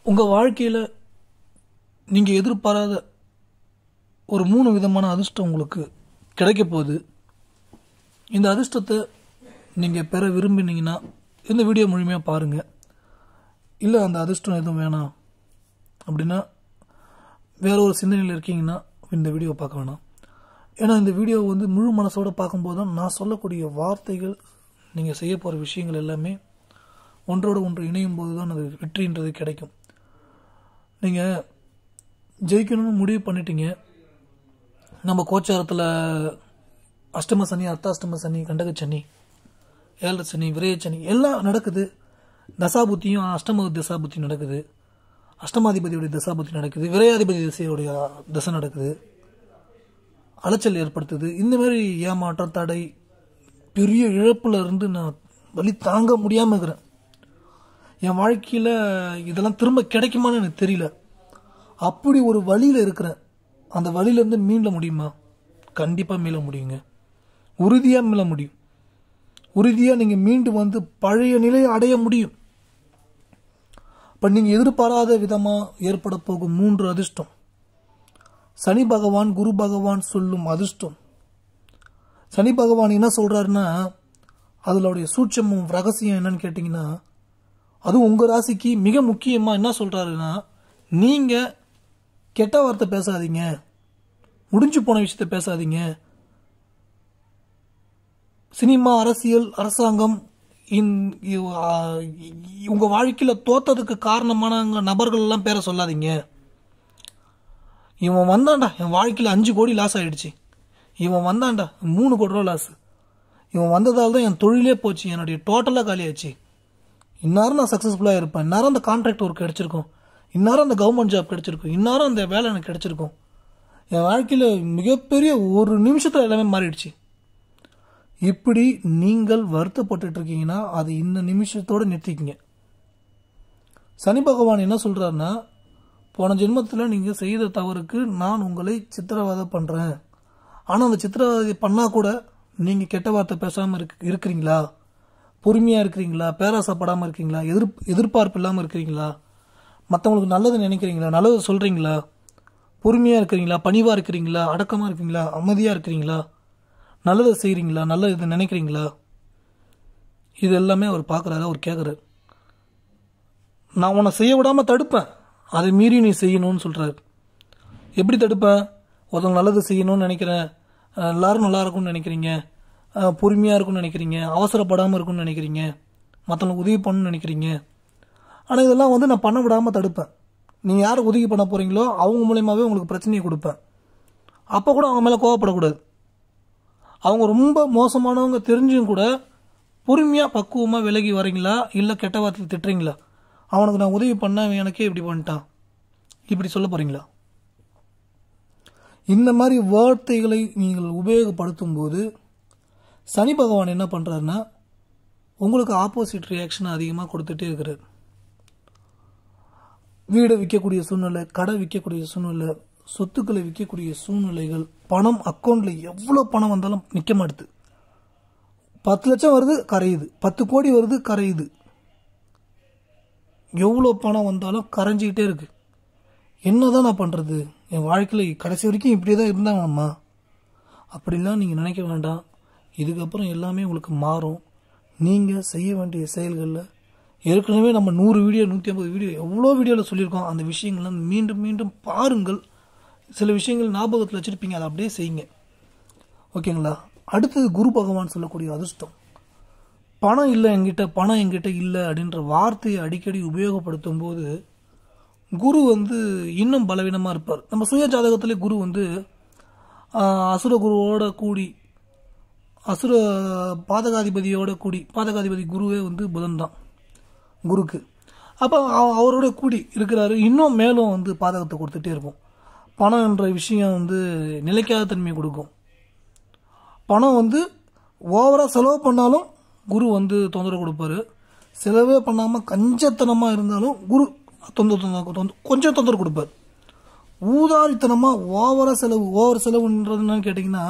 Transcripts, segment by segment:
உங்கள் வாழ்க்கையில் நீங்கள் எதிர்பாராத ஒரு மூணு விதமான அதிர்ஷ்டம் உங்களுக்கு கிடைக்க போகுது இந்த அதிர்ஷ்டத்தை நீங்கள் பெற விரும்பினீங்கன்னா இந்த வீடியோ முழுமையாக பாருங்கள் இல்லை அந்த அதிர்ஷ்டம் எதுவும் வேணாம் அப்படின்னா வேற ஒரு சிந்தனையில் இருக்கீங்கன்னா இந்த வீடியோ பார்க்க வேணாம் ஏன்னா இந்த வீடியோ வந்து முழு மனசோட பார்க்கும்போது தான் நான் சொல்லக்கூடிய வார்த்தைகள் நீங்கள் செய்ய போகிற விஷயங்கள் எல்லாமே ஒன்றோடு ஒன்று இணையும் போது தான் அது வெற்றின்றது கிடைக்கும் நீங்கள் ஜெயிக்கணும்னு முடிவு பண்ணிட்டீங்க நம்ம கோச்சாரத்தில் அஷ்டம சனி அர்த்தாஷ்டம சனி கண்டக சனி ஏழரை சனி விரய சனி எல்லாம் நடக்குது தசாபுத்தியும் அஷ்டம தசாபுத்தி நடக்குது அஷ்டமாதிபதியுடைய தசாபுத்தி நடக்குது விரையாதிபதி திசையுடைய தசை நடக்குது அலைச்சல் ஏற்படுத்துது இந்த மாதிரி ஏமாற்றம் தடை பெரிய இழப்புல இருந்து நான் வலி தாங்க முடியாமல் இருக்கிறேன் என் வாழ்க்கையில் இதெல்லாம் திரும்ப கிடைக்குமான்னு எனக்கு தெரியல அப்படி ஒரு வழியில் இருக்கிறேன் அந்த வழியிலேருந்து மீள முடியுமா கண்டிப்பாக மீள முடியுங்க உறுதியாக மீள முடியும் உறுதியாக நீங்கள் மீண்டு வந்து பழைய நிலையை அடைய முடியும் இப்போ நீங்கள் எதிர்பாராத விதமாக ஏற்பட போகும் மூன்று அதிர்ஷ்டம் சனி பகவான் குரு பகவான் சொல்லும் அதிர்ஷ்டம் சனி பகவான் என்ன சொல்கிறாருன்னா அதனுடைய சூட்சமும் ரகசியம் என்னன்னு கேட்டிங்கன்னா அதுவும் உங்கள் ராசிக்கு மிக முக்கியமாக என்ன சொல்கிறாருன்னா நீங்கள் கெட்ட வார்த்தை பேசாதீங்க முடிஞ்சு போன விஷயத்த பேசாதீங்க சினிமா அரசியல் அரசாங்கம் உங்க வாழ்க்கையில தோத்ததுக்கு காரணமான நபர்கள் எல்லாம் பேரை சொல்லாதீங்க இவன் வந்தான்டா என் வாழ்க்கையில அஞ்சு கோடி லாஸ் ஆயிடுச்சு இவன் வந்தான்டா மூணு கோடி ரூபா லாஸ் இவன் வந்ததால் தான் என் தொழிலே போச்சு என்னுடைய டோட்டலாக காலியாச்சு இந்நேரம் நான் சக்ஸஸ்ஃபுல்லாக இருப்பேன் இந்நேரம் அந்த கான்ட்ராக்ட் ஒர்க் கிடைச்சிருக்கும் இந்நேரம் அந்த கவர்மெண்ட் ஜாப் கிடைச்சிருக்கும் இந்நேரம் அந்த வேலை எனக்கு கிடைச்சிருக்கும் என் வாழ்க்கையில் மிகப்பெரிய ஒரு நிமிஷத்தில் எல்லாமே மாறிடுச்சு இப்படி நீங்கள் வருத்தப்பட்டு இருக்கீங்கன்னா அது இந்த நிமிஷத்தோடு நிறுத்திக்கிங்க சனி பகவான் என்ன சொல்றாருன்னா போன ஜென்மத்தில் நீங்கள் செய்த தவறுக்கு நான் உங்களை சித்திரவதை பண்ணுறேன் ஆனால் அந்த சித்திரவதை பண்ணால் கூட நீங்கள் கெட்ட வார்த்தை பேசாமல் இருக்கு இருக்கிறீங்களா பொறுமையாக இருக்கிறீங்களா பேராசப்படாமல் இருக்கீங்களா எதிர் எதிர்பார்ப்பு இல்லாமல் இருக்கிறீங்களா மற்றவங்களுக்கு நல்லது நினைக்கிறீங்களா நல்லது சொல்கிறீங்களா பொறுமையாக இருக்கிறீங்களா பணிவாக இருக்கிறீங்களா அடக்கமாக இருக்கிறீங்களா அமைதியாக இருக்கிறீங்களா நல்லதை செய்கிறீங்களா நல்லது இதை நினைக்கிறீங்களா இது எல்லாமே அவர் பார்க்குறாரு அவர் கேட்குறாரு நான் உன்னை செய்ய விடாமல் தடுப்பேன் அதை மீறி நீ செய்யணும்னு சொல்கிறாரு எப்படி தடுப்பேன் ஒருத்தவங்க நல்லது செய்யணும்னு நினைக்கிறேன் எல்லாரும் நல்லா இருக்கும்னு நினைக்கிறீங்க பொறுமையாக இருக்கும்னு நினைக்கிறீங்க அவசரப்படாமல் இருக்கும்னு நினைக்கிறீங்க மற்றவங்களுக்கு உதவி பண்ணணும்னு நினைக்கிறீங்க ஆனால் இதெல்லாம் வந்து நான் பண்ண விடாமல் தடுப்பேன் நீங்கள் யாரை உதவி பண்ண போகிறீங்களோ அவங்க மூலியமாகவே உங்களுக்கு பிரச்சனையை கொடுப்பேன் அப்போ கூட அவங்க மேலே கோவப்படக்கூடாது அவங்க ரொம்ப மோசமானவங்க தெரிஞ்சும் கூட பொறுமையாக பக்குவமாக விலகி வரீங்களா இல்லை கெட்ட வார்த்தை திட்டுறீங்களா அவனுக்கு நான் உதவி பண்ண எனக்கே இப்படி பண்ணிட்டான் இப்படி சொல்ல போகிறீங்களா இந்த மாதிரி வார்த்தைகளை நீங்கள் உபயோகப்படுத்தும் போது சனி பகவான் என்ன பண்ணுறாருன்னா உங்களுக்கு ஆப்போசிட் ரியாக்ஷன் அதிகமாக கொடுத்துட்டே இருக்கிறார் வீடை விற்கக்கூடிய சூழ்நிலை கடை விற்கக்கூடிய சூழ்நிலை சொத்துக்களை விற்கக்கூடிய சூழ்நிலைகள் பணம் அக்கௌண்ட்ல எவ்வளோ பணம் வந்தாலும் நிற்க மாட்டுது பத்து லட்சம் வருது கரையுது பத்து கோடி வருது கரையுது எவ்வளோ பணம் வந்தாலும் கரைஞ்சிக்கிட்டே இருக்கு என்னதான் நான் பண்ணுறது என் வாழ்க்கையில் கடைசி வரைக்கும் இப்படியே தான் இருந்தாங்கம்மா அப்படிலாம் நீங்கள் நினைக்க வேண்டாம் இதுக்கப்புறம் எல்லாமே உங்களுக்கு மாறும் நீங்கள் செய்ய வேண்டிய செயல்களில் ஏற்கனவே நம்ம நூறு வீடியோ நூற்றி ஐம்பது வீடியோ எவ்வளோ வீடியோவில் சொல்லியிருக்கோம் அந்த விஷயங்கள்லாம் மீண்டும் மீண்டும் பாருங்கள் சில விஷயங்கள் ஞாபகத்தில் வச்சுருப்பீங்க அதை அப்படியே செய்யுங்க ஓகேங்களா அடுத்தது குரு பகவான் சொல்லக்கூடிய அதிர்ஷ்டம் பணம் இல்லை என்கிட்ட பணம் என்கிட்ட இல்லை அப்படின்ற வார்த்தையை அடிக்கடி உபயோகப்படுத்தும் போது குரு வந்து இன்னும் பலவீனமாக இருப்பார் நம்ம சுய ஜாதகத்திலே குரு வந்து அசுர குருவோட கூடி அசுர பாதகாதிபதியோட கூடி பாதகாதிபதி குருவே வந்து புதன் தான் குருக்கு அப்போ அவரோட கூடி இருக்கிறாரு இன்னும் மேலும் வந்து பாதகத்தை கொடுத்துட்டே இருக்கும் பணம் என்ற விஷயம் வந்து நிலைக்காத தன்மையை கொடுக்கும் பணம் வந்து ஓவராக செலவு பண்ணாலும் குரு வந்து தொந்தரவு கொடுப்பாரு செலவே பண்ணாமல் கஞ்சத்தனமாக இருந்தாலும் குரு தொந்தரவு தொந்த கொஞ்சம் தொந்தரவு கொடுப்பார் ஊதாரித்தனமாக ஓவராக செலவு ஓவர் செலவுன்றது என்னன்னு கேட்டிங்கன்னா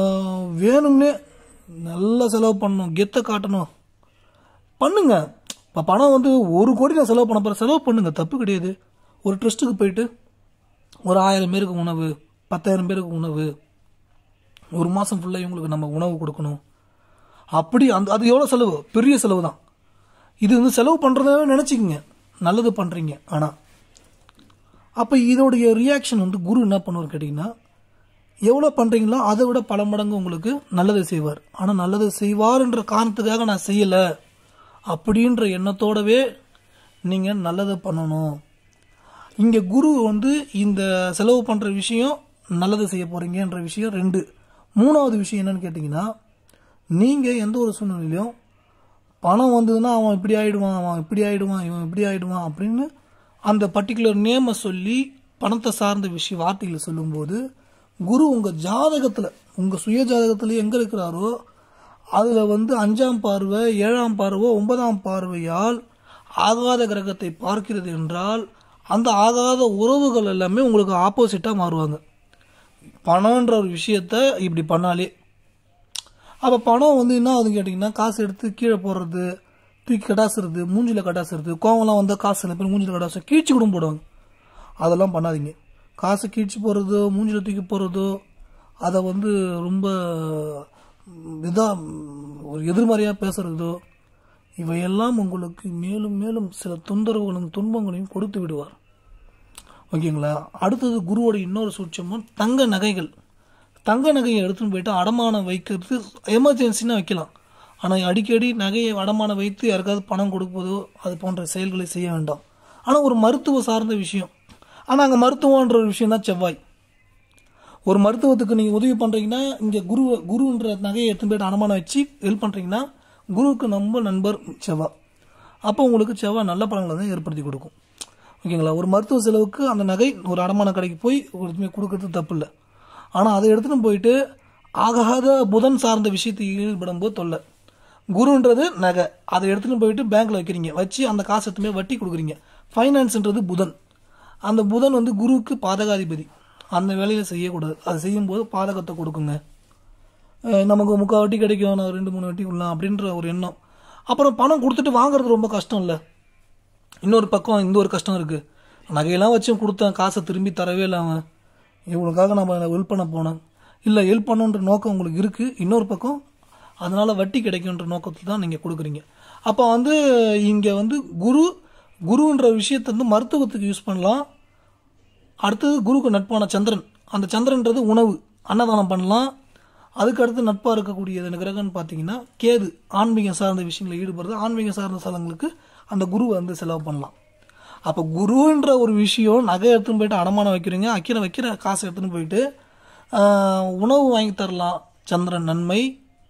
வேணும்னே நல்ல செலவு பண்ணணும் கெத்தை காட்டணும் பண்ணுங்க இப்போ பணம் வந்து ஒரு கோடி நான் செலவு பண்ண போகிறேன் செலவு பண்ணுங்க தப்பு கிடையாது ஒரு ட்ரஸ்ட்டுக்கு போயிட்டு ஒரு ஆயிரம் பேருக்கு உணவு பத்தாயிரம் பேருக்கு உணவு ஒரு மாதம் ஃபுல்லாக இவங்களுக்கு நம்ம உணவு கொடுக்கணும் அப்படி அந்த அது எவ்வளோ செலவு பெரிய செலவு தான் இது வந்து செலவு பண்ணுறத நினச்சிக்கங்க நல்லது பண்ணுறீங்க ஆனால் அப்போ இதோடைய ரியாக்ஷன் வந்து குரு என்ன பண்ணுவார் கேட்டிங்கன்னா எவ்வளோ பண்ணுறீங்களோ அதை விட பல மடங்கு உங்களுக்கு நல்லதை செய்வார் ஆனால் நல்லதை செய்வார்ன்ற காரணத்துக்காக நான் செய்யலை அப்படின்ற எண்ணத்தோடவே நீங்கள் நல்லதை பண்ணணும் இங்கே குரு வந்து இந்த செலவு பண்ணுற விஷயம் நல்லது செய்ய போகிறீங்கன்ற விஷயம் ரெண்டு மூணாவது விஷயம் என்னன்னு கேட்டிங்கன்னா நீங்கள் எந்த ஒரு சூழ்நிலையிலும் பணம் வந்ததுன்னா அவன் இப்படி ஆயிடுவான் அவன் இப்படி ஆயிடுவான் இவன் இப்படி ஆயிடுவான் அப்படின்னு அந்த பர்டிகுலர் நேமை சொல்லி பணத்தை சார்ந்த விஷயம் வார்த்தைகளை சொல்லும்போது குரு உங்கள் ஜாதகத்தில் உங்கள் சுய ஜாதகத்தில் எங்கே இருக்கிறாரோ அதில் வந்து அஞ்சாம் பார்வை ஏழாம் பார்வை ஒன்பதாம் பார்வையால் ஆகாத கிரகத்தை பார்க்கிறது என்றால் அந்த ஆகாத உறவுகள் எல்லாமே உங்களுக்கு ஆப்போசிட்டாக மாறுவாங்க பணம்ன்ற ஒரு விஷயத்த இப்படி பண்ணாலே அப்போ பணம் வந்து என்ன ஆகுதுன்னு கேட்டிங்கன்னா காசு எடுத்து கீழே போடுறது தூக்கி கடாசுறது மூஞ்சில கடாசுறது கோவம்லாம் வந்தால் காசு சில பேர் மூஞ்சில கடாசு கீழ்ச்சி கூட போடுவாங்க அதெல்லாம் பண்ணாதீங்க காசு கீழ்ச்சி போடுறதோ மூஞ்சில தூக்கி போடுறதோ அதை வந்து ரொம்ப இதாக ஒரு எதிர்மறையாக பேசுறதோ இவையெல்லாம் உங்களுக்கு மேலும் மேலும் சில தொந்தரவுகளும் துன்பங்களையும் கொடுத்து விடுவார் ஓகேங்களா அடுத்தது குருவோட இன்னொரு சூட்சமும் தங்க நகைகள் தங்க நகையை எடுத்துன்னு போயிட்டு அடமானம் வைக்கிறது எமர்ஜென்சினா வைக்கலாம் ஆனால் அடிக்கடி நகையை அடமானம் வைத்து யாருக்காவது பணம் கொடுப்பதோ அது போன்ற செயல்களை செய்ய வேண்டாம் ஆனால் ஒரு மருத்துவ சார்ந்த விஷயம் ஆனால் அங்கே மருத்துவன்ற ஒரு விஷயம் தான் செவ்வாய் ஒரு மருத்துவத்துக்கு நீங்கள் உதவி பண்ணுறீங்கன்னா இங்கே குரு குருன்ற நகையை எடுத்துன்னு போயிட்டு அடமானம் வச்சு ஹெல்ப் பண்ணுறீங்கன்னா குருவுக்கு நம்ம நண்பர் செவ்வாய் அப்போ உங்களுக்கு செவ்வாய் நல்ல பலன்களை தான் ஏற்படுத்தி கொடுக்கும் ஓகேங்களா ஒரு மருத்துவ செலவுக்கு அந்த நகை ஒரு அடமான கடைக்கு போய் ஒரு இதுமே கொடுக்கறது தப்பு இல்லை ஆனால் அதை எடுத்துன்னு போயிட்டு ஆகாத புதன் சார்ந்த விஷயத்தை ஈடுபடும் போது தொல்லை குருன்றது நகை அதை எடுத்துன்னு போயிட்டு பேங்க்ல வைக்கிறீங்க வச்சு அந்த காசு எடுத்துமே வட்டி கொடுக்குறீங்க ஃபைனான்ஸ்ன்றது புதன் அந்த புதன் வந்து குருவுக்கு பாதகாதிபதி அந்த வேலையை செய்யக்கூடாது அது செய்யும்போது பாதகத்தை கொடுக்குங்க அஹ் நமக்கு முக்கால் வட்டி கிடைக்கும் நான் ரெண்டு மூணு வட்டி விடலாம் அப்படின்ற ஒரு எண்ணம் அப்புறம் பணம் கொடுத்துட்டு வாங்குறது ரொம்ப கஷ்டம் இல்லை இன்னொரு பக்கம் இந்த ஒரு கஷ்டம் இருக்குது நகையெல்லாம் வச்சு கொடுத்தேன் காசை திரும்பி தரவே இல்லை அவன் இவனுக்காக நம்ம ஹெல்ப் பண்ண போனோம் இல்லை ஹெல்ப் பண்ணுன்ற நோக்கம் உங்களுக்கு இருக்குது இன்னொரு பக்கம் அதனால் வட்டி கிடைக்குன்ற நோக்கத்தில் தான் நீங்கள் கொடுக்குறீங்க அப்போ வந்து இங்கே வந்து குரு குருன்ற விஷயத்தை வந்து மருத்துவத்துக்கு யூஸ் பண்ணலாம் அடுத்தது குருக்கு நட்பான சந்திரன் அந்த சந்திரன்றது உணவு அன்னதானம் பண்ணலாம் அதுக்கு அடுத்து நட்பாக இருக்கக்கூடியது என்ன கிரகம்னு பார்த்தீங்கன்னா கேது ஆன்மீகம் சார்ந்த விஷயங்களில் ஈடுபடுறது ஆன்மீகம் சார்ந்த ஸ்தலங்களுக்கு அந்த குரு வந்து செலவு பண்ணலாம் அப்போ குருன்ற ஒரு விஷயம் நகை எடுத்துன்னு போயிட்டு அடமானம் வைக்கிறீங்க வைக்கிற வைக்கிற காசை எடுத்துன்னு போயிட்டு ஆஹ், உணவு வாங்கி தரலாம் சந்திரன் நன்மை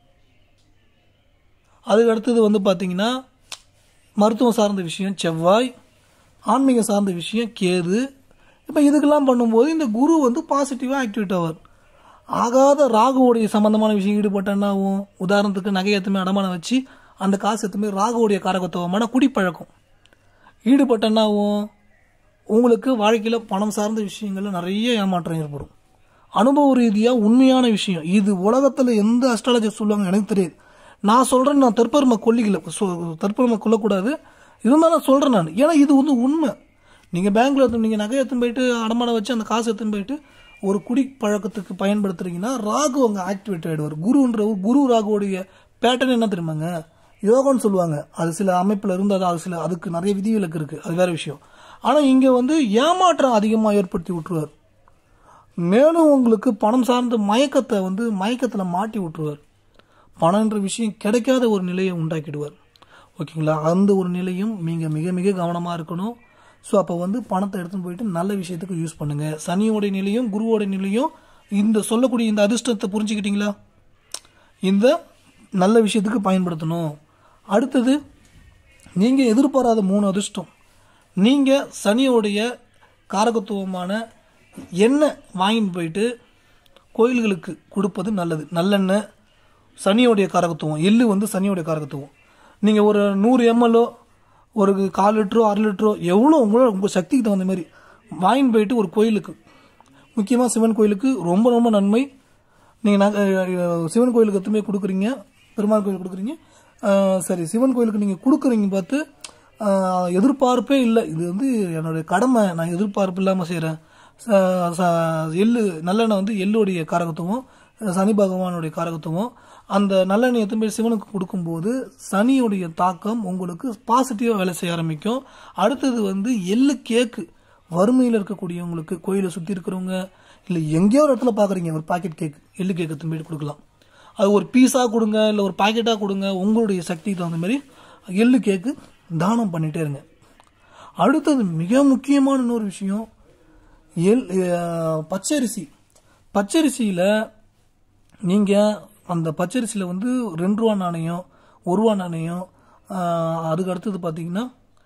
அதுக்கு அடுத்தது வந்து பார்த்தீங்கன்னா மருத்துவம் சார்ந்த விஷயம் செவ்வாய் ஆன்மீகம் சார்ந்த விஷயம் கேது இப்போ இதுக்கெல்லாம் பண்ணும்போது இந்த குரு வந்து பாசிட்டிவாக ஆக்டிவேட் ஆவார் ஆகாத ராகுவோடைய சம்பந்தமான விஷயம் ஈடுபட்ட என்ன ஆகும் உதாரணத்துக்கு நகை எத்துமே அடமானம் வச்சு அந்த காசு எத்துமே ராகுவோடைய காரகத்துவமான குடிப்பழக்கம் ஈடுபட்ட என்ன ஆகும் உங்களுக்கு வாழ்க்கையில் பணம் சார்ந்த விஷயங்கள்ல நிறைய ஏமாற்றம் ஏற்படும் அனுபவ ரீதியாக உண்மையான விஷயம் இது உலகத்தில் எந்த அஸ்ட்ராலஜர் சொல்லுவாங்க எனக்கு தெரியாது நான் சொல்கிறேன் நான் தற்பெருமை கொல்லிக்கல சொ- தற்பெருமை கொல்லக்கூடாது இருந்தாலும் சொல்கிறேன் நான் ஏன்னா இது வந்து உண்மை நீங்கள் பேங்க்ல எடுத்து நீங்கள் நகை எடுத்துன்னு போயிட்டு அடமானம் வச்சு அந்த காசு எடுத்துன்னு போயிட்டு ஒரு குடி பழக்கத்துக்கு பயன்படுத்துறீங்கன்னா ராகு அங்கே ஆக்டிவேட் ஆகிடுவார் குருன்ற ஒரு குரு ராகுவோடைய பேட்டர்ன் என்ன தெரியுமாங்க யோகம்னு சொல்லுவாங்க அது சில அமைப்பில் இருந்தால் அது சில அதுக்கு நிறைய விதிவிலக்கு இருக்குது அது வேற விஷயம் ஆனால் இங்கே வந்து ஏமாற்றம் அதிகமாக ஏற்படுத்தி விட்டுருவார் மேலும் உங்களுக்கு பணம் சார்ந்த மயக்கத்தை வந்து மயக்கத்தில் மாட்டி விட்டுருவார் பணம்ன்ற விஷயம் கிடைக்காத ஒரு நிலையை உண்டாக்கிடுவார் ஓகேங்களா அந்த ஒரு நிலையும் நீங்கள் மிக மிக கவனமாக இருக்கணும் ஸோ அப்போ வந்து பணத்தை எடுத்துன்னு போயிட்டு நல்ல விஷயத்துக்கு யூஸ் பண்ணுங்கள் சனியோட நிலையும் குருவோட நிலையும் இந்த சொல்லக்கூடிய இந்த அதிர்ஷ்டத்தை புரிஞ்சுக்கிட்டீங்களா இந்த நல்ல விஷயத்துக்கு பயன்படுத்தணும் அடுத்தது நீங்கள் எதிர்பாராத மூணு அதிர்ஷ்டம் நீங்கள் சனியோடைய காரகத்துவமான எண்ணெய் வாங்கிட்டு போயிட்டு கோயில்களுக்கு கொடுப்பது நல்லது நல்லெண்ணெய் சனியோடைய காரகத்துவம் எள்ளு வந்து சனியோடைய காரகத்துவம் நீங்கள் ஒரு நூறு எம்எல்ஓ ஒரு கால் லிட்டரோ அரை லிட்டரோ எவ்வளோ உங்களோட உங்கள் சக்திக்கு தகுந்த மாதிரி வாங்கிட்டு போயிட்டு ஒரு கோயிலுக்கு முக்கியமாக சிவன் கோயிலுக்கு ரொம்ப ரொம்ப நன்மை நீங்கள் சிவன் கோயிலுக்கு எத்துமே கொடுக்குறீங்க பெருமாள் கோயிலுக்கு கொடுக்குறீங்க அஹ், சரி சிவன் கோயிலுக்கு நீங்கள் கொடுக்குறீங்க பார்த்து ஆஹ், எதிர்பார்ப்பே இல்லை இது வந்து என்னுடைய கடமை நான் எதிர்பார்ப்பு இல்லாமல் செய்கிறேன் எள்ளு நல்லெண்ணெய் வந்து எள்ளுடைய காரகத்துவம் சனி பகவானுடைய காரகத்துவம் அந்த நல்லெண்ணெய் எத்தனை பேர் சிவனுக்கு கொடுக்கும்போது சனியுடைய தாக்கம் உங்களுக்கு பாசிட்டிவாக வேலை செய்ய ஆரம்பிக்கும் அடுத்தது வந்து எள்ளு கேக்கு வறுமையில் இருக்கக்கூடியவங்களுக்கு கோயிலை சுற்றி இருக்கிறவங்க இல்லை எங்கேயோ ஒரு இடத்துல பார்க்குறீங்க ஒரு பாக்கெட் கேக் எள்ளு கேக்கு எத்தனை பேர் கொடுக்கலாம் அது ஒரு பீஸாக கொடுங்க இல்லை ஒரு பாக்கெட்டாக கொடுங்க உங்களுடைய சக்திக்கு தகுந்த மாதிரி எள்ளு கேக்கு தானம் பண்ணிட்டே இருங்க அடுத்தது மிக முக்கியமான இன்னொரு விஷயம் எள் அஹ், பச்சரிசி பச்சரிசியில் நீங்கள் அந்த பச்சரிசியில் வந்து ரெண்டு ரூபா நாணயம் ஒரு ரூபா நாணயம் ஆஹ், அதுக்கு அடுத்தது பார்த்தீங்கன்னா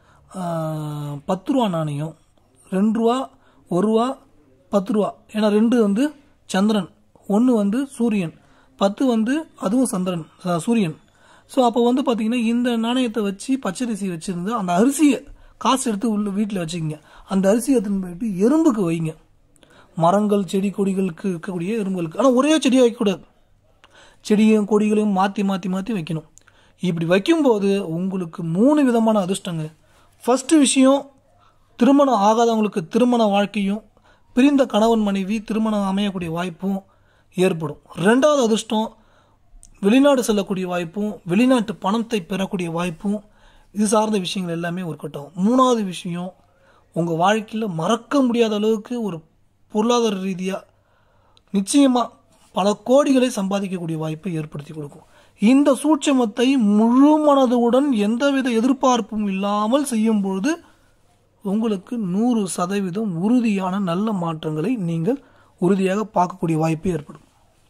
ஆஹ், பத்து ரூபா நாணயம் ரெண்டு ரூபா ஒரு ரூபா பத்து ரூபா ஏன்னா ரெண்டு வந்து சந்திரன் ஒன்று வந்து சூரியன் பத்து வந்து அதுவும் சந்திரன் ச- சூரியன் ஸோ அப்போ வந்து பார்த்தீங்கன்னா இந்த நாணயத்தை வச்சு பச்சரிசி வச்சுருந்து அந்த அரிசியை காசு எடுத்து உள்ள வீட்டில் வச்சுக்கோங்க அந்த அரிசியை எடுத்துன்னு போயிட்டு எறும்புக்கு வைங்க மரங்கள் செடி கொடிகளுக்கு இருக்கக்கூடிய எறும்புகளுக்கு ஆனால் ஒரே செடியாக வைக்கக்கூடாது செடியும் கொடிகளையும் மாற்றி மாற்றி மாற்றி வைக்கணும் இப்படி வைக்கும்போது உங்களுக்கு மூணு விதமான அதிர்ஷ்டங்க ஃபர்ஸ்ட் விஷயம் திருமணம் ஆகாதவங்களுக்கு திருமண வாழ்க்கையும் பிரிந்த கணவன் மனைவி திருமணம் அமையக்கூடிய வாய்ப்பும் ஏற்படும் ரெண்டாவது அதிர்ஷ்டம் வெளிநாடு செல்லக்கூடிய வாய்ப்பும் வெளிநாட்டு பணத்தை பெறக்கூடிய வாய்ப்பும் இது சார்ந்த விஷயங்கள் எல்லாமே ஒர்க் அவுட் ஆகும் மூணாவது விஷயம் உங்கள் வாழ்க்கையில் மறக்க முடியாத அளவுக்கு ஒரு பொருளாதார ரீதியாக நிச்சயமா பல கோடிகளை சம்பாதிக்கக்கூடிய வாய்ப்பை ஏற்படுத்தி கொடுக்கும் இந்த சூட்சமத்தை முழு மனதுடன் எந்தவித எதிர்பார்ப்பும் இல்லாமல் செய்யும் பொழுது உங்களுக்கு நூறு சதவீதம் உறுதியான நல்ல மாற்றங்களை நீங்கள் உறுதியாக பார்க்கக்கூடிய வாய்ப்பு ஏற்படும்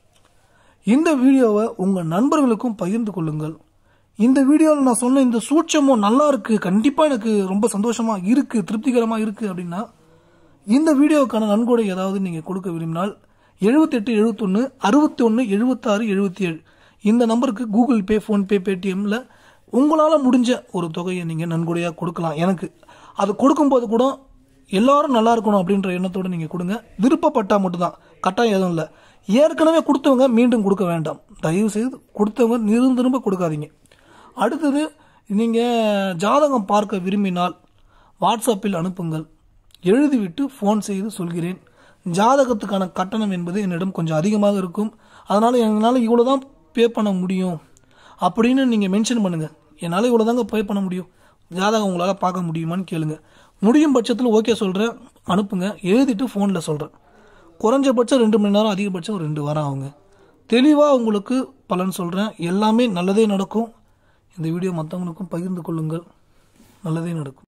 இந்த வீடியோவை உங்கள் நண்பர்களுக்கும் பகிர்ந்து கொள்ளுங்கள் இந்த வீடியோவில் நான் சொன்ன இந்த சூட்சமும் நல்லா இருக்கு கண்டிப்பாக எனக்கு ரொம்ப சந்தோஷமா இருக்கு திருப்திகரமா இருக்கு அப்படின்னா இந்த வீடியோவுக்கான நன்கொடை ஏதாவது நீங்கள் கொடுக்க விரும்பினால் எழுபத்தெட்டு எழுபத்தொன்று அறுபத்தி ஒன்று எழுபத்தாறு எழுபத்தி ஏழு இந்த நம்பருக்கு கூகுள் பே ஃபோன்பே பேடிஎம்ல உங்களால் முடிஞ்ச ஒரு தொகையை நீங்கள் நன்கொடையாக கொடுக்கலாம் எனக்கு அது கொடுக்கும்போது கூட எல்லாரும் நல்லா இருக்கணும் அப்படின்ற எண்ணத்தோடு நீங்கள் கொடுங்க விருப்பப்பட்டால் மட்டும்தான் கட்டாயம் எதுவும் இல்லை ஏற்கனவே கொடுத்தவங்க மீண்டும் கொடுக்க வேண்டாம் தயவு செய்து கொடுத்தவங்க நிரும் திரும்ப கொடுக்காதீங்க அடுத்தது நீங்கள் ஜாதகம் பார்க்க விரும்பினால் வாட்ஸ்அப்பில் அனுப்புங்கள் எழுதிவிட்டு ஃபோன் செய்து சொல்கிறேன் ஜாதகத்துக்கான கட்டணம் என்பது என்னிடம் கொஞ்சம் அதிகமாக இருக்கும் அதனால் என்னால் இவ்வளோ தான் பே பண்ண முடியும் அப்படின்னு நீங்கள் மென்ஷன் பண்ணுங்கள் என்னால் இவ்வளோ தாங்க பே பண்ண முடியும் ஜாதகம் உங்களால் பார்க்க முடியுமான்னு கேளுங்க முடியும் பட்சத்தில் ஓகே சொல்கிறேன் அனுப்புங்க எழுதிட்டு ஃபோனில் சொல்கிறேன் குறைஞ்சபட்சம் ரெண்டு மணி நேரம் அதிகபட்சம் ஒரு ரெண்டு வாரம் ஆகுங்க தெளிவாக உங்களுக்கு பலன் சொல்கிறேன் எல்லாமே நல்லதே நடக்கும் இந்த வீடியோ மற்றவங்களுக்கும் பகிர்ந்து கொள்ளுங்கள் நல்லதே நடக்கும்